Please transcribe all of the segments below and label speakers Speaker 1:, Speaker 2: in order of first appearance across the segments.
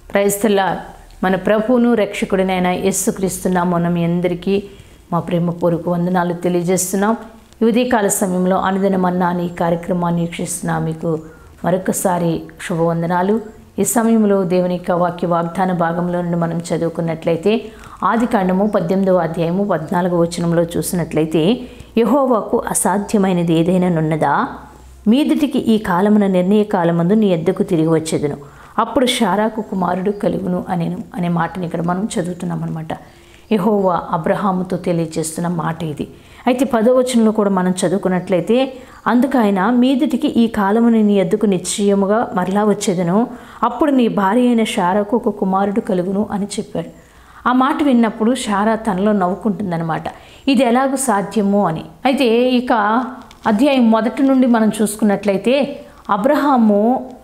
Speaker 1: క్రైస్తల మన ప్రభువును రక్షకుడినైన యేసుక్రీస్తున్నాము మనం మీ అందరికీ మా ప్రేమ పూర్వక వందనాలు తెలియజేస్తున్నాం ఈ ఉదయకాల సమయంలో అనుదినమన్నా అని ఈ కార్యక్రమాన్ని వీక్షిస్తున్నా మీకు మరొకసారి శుభవందనాలు ఈ సమయంలో దేవుని యొక్క వాక్య వాగ్దాన భాగంలో నుండి మనం చదువుకున్నట్లయితే ఆది కాండము పద్దెనిమిదవ అధ్యాయము పద్నాలుగవ వచనంలో చూసినట్లయితే యహోవాకు అసాధ్యమైనది ఏదైనా నున్నదా మీదిటికి ఈ కాలమున నిర్ణయ కాలమందు నీ ఎద్దకు తిరిగి వచ్చేదను అప్పుడు షారాకు కుమారుడు కలుగును అనేను అనే మాటని ఇక్కడ మనం చదువుతున్నాం అనమాట యహోవా అబ్రహాముతో తెలియజేస్తున్న మాట ఇది అయితే పదవచనంలో కూడా మనం చదువుకున్నట్లయితే అందుకు ఆయన మీదిటికి ఈ కాలముని నీ ఎద్దుకు నిశ్చయముగా మరలా వచ్చేదను అప్పుడు నీ భార్య అయిన షారాకు ఒక కుమారుడు కలుగును అని చెప్పాడు ఆ మాట విన్నప్పుడు షారా తనలో నవ్వుకుంటుందన్నమాట ఇది ఎలాగూ సాధ్యమో అని అయితే ఇక అధ్యాయం మొదటి నుండి మనం చూసుకున్నట్లయితే అబ్రహాము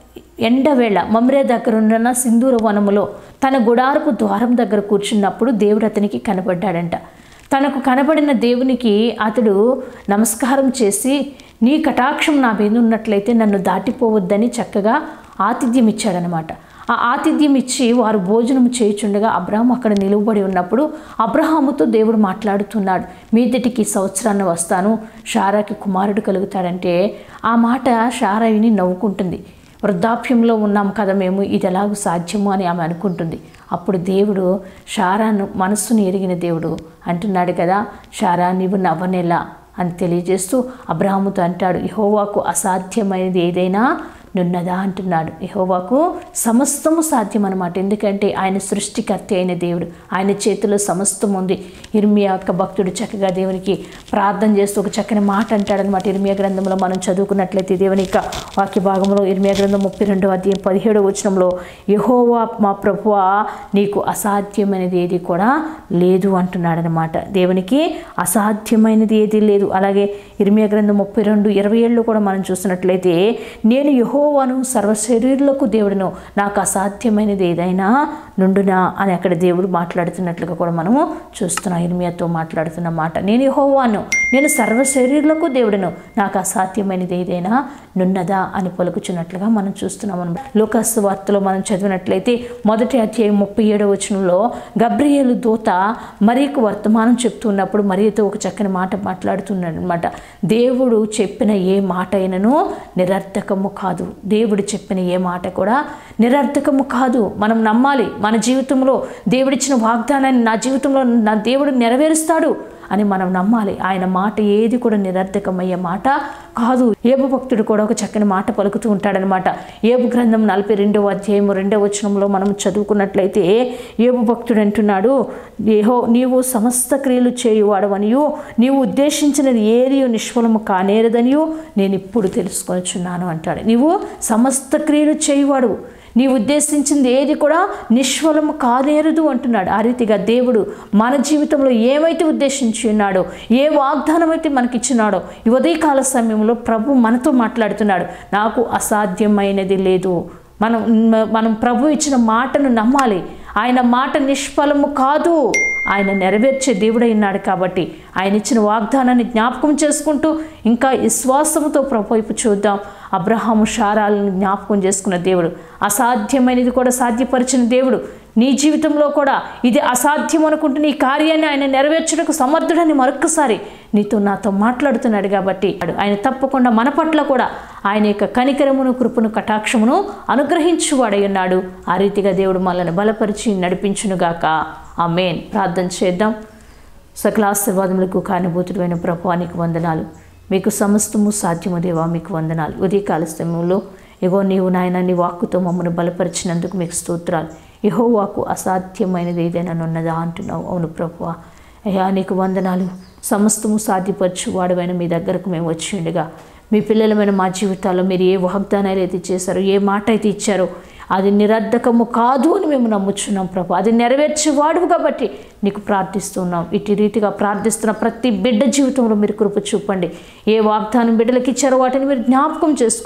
Speaker 1: ఎండవేళ మమ్రే దగ్గర ఉన్న సింధూర వనములో తన గుడారపు ద్వారం దగ్గర కూర్చున్నప్పుడు దేవుడు అతనికి కనబడ్డాడంట తనకు కనబడిన దేవునికి అతడు నమస్కారం చేసి నీ కటాక్షం నా మీద ఉన్నట్లయితే నన్ను దాటిపోవద్దని చక్కగా ఆతిథ్యం ఇచ్చాడనమాట ఆ ఆతిథ్యం ఇచ్చి వారు భోజనం చేయుచుండగా అబ్రహాం అక్కడ నిలువబడి ఉన్నప్పుడు అబ్రహాముతో దేవుడు మాట్లాడుతున్నాడు మీదటికి సంవత్సరాన్ని వస్తాను షారాకి కుమారుడు కలుగుతాడంటే ఆ మాట షారా విని నవ్వుకుంటుంది వృద్ధాప్యంలో ఉన్నాం కదా మేము ఇది ఎలాగూ సాధ్యము అని ఆమె అనుకుంటుంది అప్పుడు దేవుడు షారాను మనస్సును ఎరిగిన దేవుడు అంటున్నాడు కదా షారా నీవు నవ్వనేలా అని తెలియజేస్తూ అబ్రహాముతో అంటాడు యహోవాకు అసాధ్యమైనది ఏదైనా నున్నదా అంటున్నాడు యహోవాకు సమస్తము సాధ్యం అనమాట ఎందుకంటే ఆయన సృష్టికర్త అయిన దేవుడు ఆయన చేతిలో సమస్తం ఉంది ఇర్మియా యొక్క భక్తుడు చక్కగా దేవునికి ప్రార్థన చేస్తూ ఒక చక్కని మాట అంటాడనమాట ఇర్మియా గ్రంథంలో మనం చదువుకున్నట్లయితే దేవుని యొక్క వాక్య భాగంలో ఇర్మియా గ్రంథం ముప్పై రెండవ అధ్యాయం పదిహేడవ వచనంలో యహోవా మా ప్రభువా నీకు అసాధ్యమైనది ఏది కూడా లేదు అంటున్నాడనమాట దేవునికి అసాధ్యమైనది ఏది లేదు అలాగే ఇర్మియా గ్రంథం ముప్పై రెండు ఇరవై ఏళ్ళు కూడా మనం చూసినట్లయితే నేను యహోవాను సర్వశరీరులకు దేవుడును నాకు అసాధ్యమైనది ఏదైనా నుండునా అని అక్కడ దేవుడు మాట్లాడుతున్నట్లుగా కూడా మనము చూస్తున్నాం ఇర్మియాతో మాట్లాడుతున్న మాట నేను యహోవాను నేను సర్వశరీరులకు దేవుడును నాకు అసాధ్యమైనది ఏదైనా నున్నదా అని పలుకుచున్నట్లుగా మనం చూస్తున్నాం అనమాట లోకస్ వార్తలో మనం చదివినట్లయితే మొదటి అధ్యాయం ముప్పై ఏడవ వచనంలో గబ్రియేలు దూత మరియకు వర్తమానం చెప్తున్నప్పుడు మరియతో ఒక చక్కని మాట మాట్లాడుతున్నాడు అనమాట దేవుడు చెప్పిన ఏ మాట అయినను నిరర్థకము కాదు దేవుడు చెప్పిన ఏ మాట కూడా నిరర్థకము కాదు మనం నమ్మాలి మన జీవితంలో దేవుడిచ్చిన వాగ్దానాన్ని నా జీవితంలో నా దేవుడు నెరవేరుస్తాడు అని మనం నమ్మాలి ఆయన మాట ఏది కూడా నిరర్థకమయ్యే మాట కాదు ఏబు భక్తుడు కూడా ఒక చక్కని మాట పలుకుతూ ఉంటాడనమాట ఏబు గ్రంథం నలభై రెండవ అధ్యాయం రెండవ వచనంలో మనం చదువుకున్నట్లయితే ఏబు భక్తుడు అంటున్నాడు ఏహో నీవు సమస్త క్రియలు చేయువాడవనియు నీవు ఉద్దేశించినది ఏది నిష్ఫలము కానేరదనియు నేను ఇప్పుడు తెలుసుకొనిచున్నాను అంటాడు నీవు సమస్త క్రియలు చేయువాడు నీ ఉద్దేశించింది ఏది కూడా నిష్ఫలము కానేరదు అంటున్నాడు ఆ రీతిగా దేవుడు మన జీవితంలో ఏమైతే ఉద్దేశించి ఉన్నాడో ఏ వాగ్దానం అయితే మనకిచ్చినాడో ఈ ఉదయకాల సమయంలో ప్రభు మనతో మాట్లాడుతున్నాడు నాకు అసాధ్యమైనది లేదు మనం మనం ప్రభు ఇచ్చిన మాటను నమ్మాలి ఆయన మాట నిష్ఫలము కాదు ఆయన నెరవేర్చే దేవుడై ఉన్నాడు కాబట్టి ఆయన ఇచ్చిన వాగ్దానాన్ని జ్ఞాపకం చేసుకుంటూ ఇంకా విశ్వాసంతో ప్రభు వైపు చూద్దాం అబ్రహాము షారాలను జ్ఞాపకం చేసుకున్న దేవుడు అసాధ్యమైనది కూడా సాధ్యపరిచిన దేవుడు నీ జీవితంలో కూడా ఇది అసాధ్యం అనుకుంటే నీ కార్యాన్ని ఆయన నెరవేర్చడానికి సమర్థుడని మరొక్కసారి నీతో నాతో మాట్లాడుతున్నాడు కాబట్టి ఆయన తప్పకుండా మన పట్ల కూడా ఆయన యొక్క కనికరమును కృపను కటాక్షమును అనుగ్రహించువాడై ఉన్నాడు ఆ రీతిగా దేవుడు మనల్ని బలపరిచి నడిపించునుగాక ఆ మెయిన్ ప్రార్థన చేద్దాం సకలాశీర్వాదములకు కానుభూతుడైన ప్రభువానికి వందనాలు మీకు సమస్తము సాధ్యము దేవా మీకు వందనాలు ఉదయకాల సమయంలో ఇగో నీవు నాయన నీ వాక్కుతో మమ్మల్ని బలపరిచినందుకు మీకు స్తోత్రాలు ఇహో వాకు అసాధ్యమైనది ఏదైనా ఉన్నదా అంటున్నావు అవును ప్రభువా అయ్యా నీకు వందనాలు సమస్తము సాధ్యపరచు వాడువైన మీ దగ్గరకు మేము వచ్చి ఉండగా మీ పిల్లలమైన మా జీవితాల్లో మీరు ఏ వాగ్దానాలు అయితే చేశారో ఏ మాట అయితే ఇచ్చారో అది నిరర్ధకము కాదు అని మేము నమ్ముచున్నాం ప్రభు అది నెరవేర్చేవాడు కాబట్టి నీకు ప్రార్థిస్తున్నాం ఇటు రీతిగా ప్రార్థిస్తున్న ప్రతి బిడ్డ జీవితంలో మీరు కృప చూపండి ఏ వాగ్దానం బిడ్డలకు ఇచ్చారో వాటిని మీరు జ్ఞాపకం చేసుకుని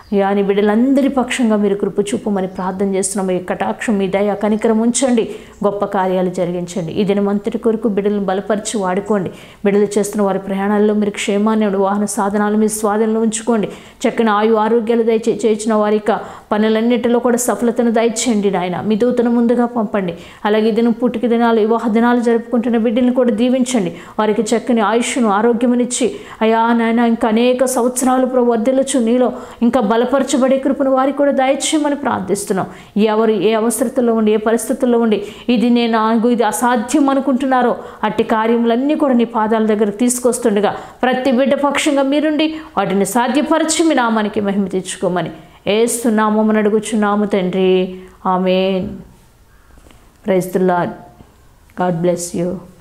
Speaker 1: అయ్యా నీ బిడ్డలందరి పక్షంగా మీరు కృప చూపమని ప్రార్థన చేస్తున్నాం మీ కటాక్షం మీ దయ కనికరం ఉంచండి గొప్ప కార్యాలు జరిగించండి ఈ దినమంతటి కొరకు బిడ్డలను బలపరిచి వాడుకోండి బిడ్డలు చేస్తున్న వారి ప్రయాణాల్లో మీరు క్షేమాన్ని వాహన సాధనాలు మీ స్వాధీనంలో ఉంచుకోండి చక్కని ఆయు ఆరోగ్యాలు దయచే చేయించిన వారి యొక్క పనులన్నిటిలో కూడా సఫలతను దయచేయండి నాయన మీ దూతను ముందుగా పంపండి అలాగే ఈ దినం పుట్టుక దినాలు వివాహ దినాలు జరుపుకుంటున్న బిడ్డలను కూడా దీవించండి వారికి చక్కని ఆయుష్ను ఆరోగ్యమునిచ్చి అయా నాయన ఇంకా అనేక సంవత్సరాలు ప్రభు వర్ధిల్లచ్చు నీలో ఇంకా బలపరచబడే కృపను వారికి కూడా దయచేయమని ప్రార్థిస్తున్నాం ఎవరు ఏ అవసరతల్లో ఉండి ఏ పరిస్థితుల్లో ఉండి ఇది నేను నాకు ఇది అసాధ్యం అనుకుంటున్నారో అట్టి కార్యములన్నీ కూడా నీ పాదాల దగ్గరకు తీసుకొస్తుండగా ప్రతి బిడ్డ పక్షంగా మీరుండి వాటిని సాధ్యపరచి మీ నామానికి మహిమ తెచ్చుకోమని ఏస్తున్నామని అడుగుచున్నాము తండ్రి ఆమెన్ ప్రైస్తుల్లా గాడ్ బ్లెస్ యూ